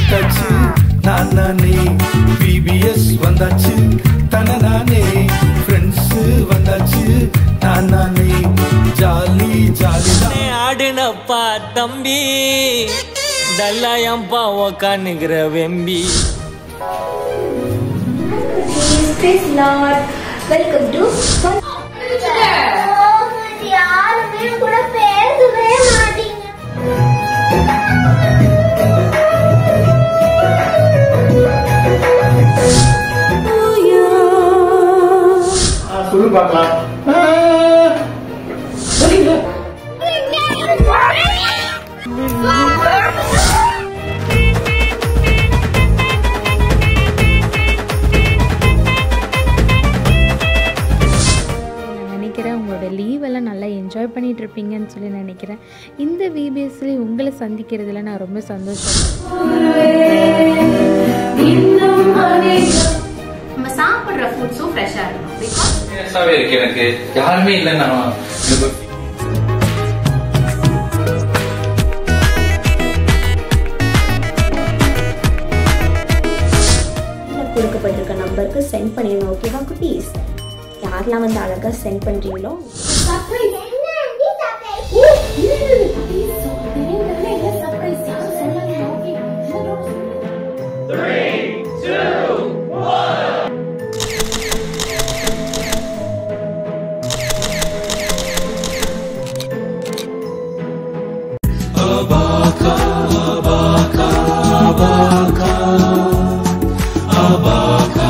விட்டாச்சு நான் நானே பிபிஎஸ் வந்தாச்சு தன நானே ஃப்ரெண்ட்ஸ் வந்தாச்சு நான் நானே ஜாலி ஜாலி தான் ஆடுனப்பா தம்பி டல்லாயம்பா உக்காந்துக்கிற வெம்பி Praise Lord. Welcome to Fun. யாருமே கூட பேசவே மாட்டீங்க சொல்லு பார்க்கலாம் நான் நினைக்கிறேன் உங்களோட லீவ் எல்லாம் நல்லா என்ஜாய் பண்ணிட்டு இருப்பீங்கன்னு சொல்லி நினைக்கிறேன் இந்த விபிஎஸ்ல உங்களை சந்திக்கிறதுல நான் ரொம்ப சந்தோஷம் நம்ம சாப்பிடுற ஃபுட்ஸும் ஃப்ரெஷ்ஷாக இருக்கணும் பிகாஸ் சீரியஸாவே இருக்கு எனக்கு யாருமே இல்லைன்னா எனக்கு ஒரு கொடுக்கப்பட்டிருக்க நம்பருக்கு சென்ட் பண்ணிடுங்க ஓகேவா குட்டீஸ் யாரெல்லாம் வந்து அழகா சென்ட் பண்றீங்களோ Abaka, Abaka,